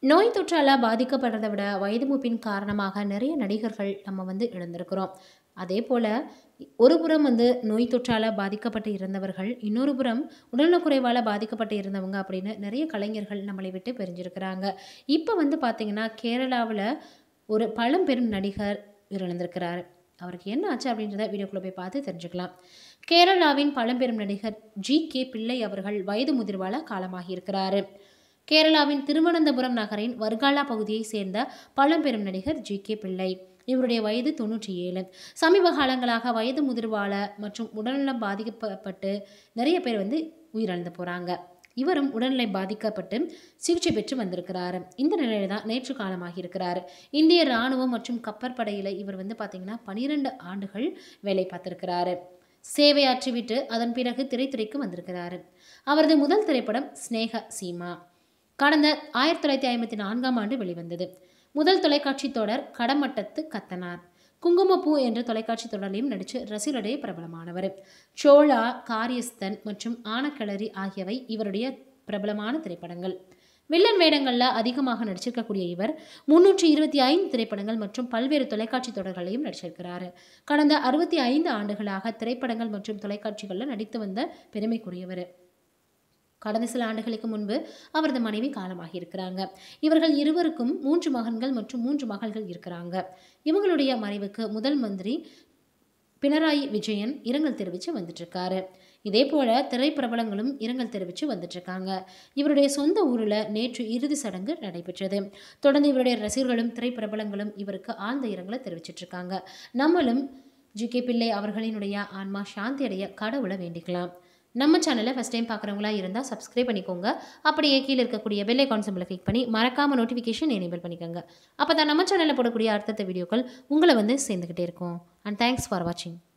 நோய் தொற்றால் பாதிக்கப்படுறதை விட வயது மூப்பின் காரணமாக நிறைய நடிகர்கள் நம்ம வந்து இழந்திருக்கிறோம் அதே போல் ஒரு புறம் வந்து நோய் தொற்றால் பாதிக்கப்பட்டு இருந்தவர்கள் இன்னொரு புறம் உடல்நலக்குறைவால் பாதிக்கப்பட்டு இருந்தவங்க அப்படின்னு நிறைய கலைஞர்கள் நம்மளை விட்டு பிரிஞ்சிருக்கிறாங்க இப்போ வந்து பார்த்திங்கன்னா கேரளாவில் ஒரு பழம்பெரும் நடிகர் உயிரிழந்திருக்கிறார் அவருக்கு என்ன ஆச்சு அப்படின்றத வீடியோக்குள்ளே போய் பார்த்து தெரிஞ்சுக்கலாம் கேரளாவின் பழம்பெரும் நடிகர் ஜி கே பிள்ளை அவர்கள் வயது முதிர்வால் காலமாகியிருக்கிறாரு கேரளாவின் திருவனந்தபுரம் நகரின் வர்காலா பகுதியை சேர்ந்த பழம்பெரும் நடிகர் ஜி கே பிள்ளை இவருடைய வயது தொண்ணூற்றி ஏழு சமீப காலங்களாக வயது முதிர்வால மற்றும் உடல்நலம் பாதிக்கப்பட்டு நிறைய பேர் வந்து உயிரிழந்து போகிறாங்க இவரும் உடல்நிலை பாதிக்கப்பட்டு சிகிச்சை பெற்று வந்திருக்கிறாரு இந்த நிலையில தான் நேற்று காலமாகி இருக்கிறாரு இந்திய ராணுவம் மற்றும் கப்பற்படையில் இவர் வந்து பார்த்தீங்கன்னா பனிரெண்டு ஆண்டுகள் வேலை பார்த்திருக்கிறாரு சேவையாற்றிவிட்டு அதன் பிறகு திரைத்துறைக்கு வந்திருக்கிறாரு அவரது முதல் திரைப்படம் ஸ்னேக சீமா கடந்த ஆயிரத்தி தொள்ளாயிரத்தி ஐம்பத்தி நான்காம் ஆண்டு வெளிவந்தது முதல் தொலைக்காட்சி தொடர் கடமட்டத்து கத்தனார் குங்குமப்பூ என்ற தொலைக்காட்சி தொடரிலையும் நடித்து ரசிகரிடையே பிரபலமானவர் சோழா காரியஸ்தன் மற்றும் ஆனக்கிளரி ஆகியவை இவருடைய பிரபலமான திரைப்படங்கள் வில்லன் வேடங்களில் அதிகமாக நடிச்சிருக்கக்கூடிய இவர் முன்னூற்றி இருபத்தி ஐந்து திரைப்படங்கள் மற்றும் பல்வேறு தொலைக்காட்சி தொடர்களையும் நடிச்சிருக்கிறார் கடந்த அறுபத்தி ஐந்து ஆண்டுகளாக திரைப்படங்கள் மற்றும் தொலைக்காட்சிகளில் நடித்து வந்த பெருமைக்குரியவர் கடந்த சில ஆண்டுகளுக்கு முன்பு அவரது மனைவி காலமாகி இருக்கிறாங்க இவர்கள் இருவருக்கும் மூன்று மகன்கள் மற்றும் மூன்று மகள்கள் இருக்கிறாங்க இவங்களுடைய மறைவுக்கு முதல் மந்திரி பினராயி விஜயன் இரங்கல் தெரிவித்து வந்துட்டுருக்காரு இதே போல் திரைப்பிரபலங்களும் இரங்கல் தெரிவித்து வந்துட்டுருக்காங்க இவருடைய சொந்த ஊரில் நேற்று இறுதி சடங்கு நடைபெற்றது தொடர்ந்து இவருடைய ரசிகர்களும் திரைப்பிரபலங்களும் இவருக்கு ஆழ்ந்த இரங்கலை தெரிவிச்சிட்ருக்காங்க நம்மளும் ஜி கே பிள்ளை அவர்களினுடைய ஆன்மா சாந்தி அடைய கடவுளை வேண்டிக்கலாம் நம்ம சேனலை ஃபஸ்ட் டைம் பார்க்குறவங்களா இருந்தால் சப்ஸ்கிரைப் பண்ணிக்கோங்க அப்படியே கீழே இருக்கக்கூடிய பெல் ஐக்கான் சிம்பிளை கிளிக் பண்ணி மறக்காமல் நோட்டிஃபிகேஷன் எனேபிள் பண்ணிக்கோங்க அப்போ தான் நம்ம சேனலில் போடக்கூடிய அடுத்தடுத்த வீடியோக்கள் உங்களை வந்து சேர்ந்துக்கிட்டே இருக்கும் அண்ட் தேங்க்ஸ் ஃபார் வாட்சிங்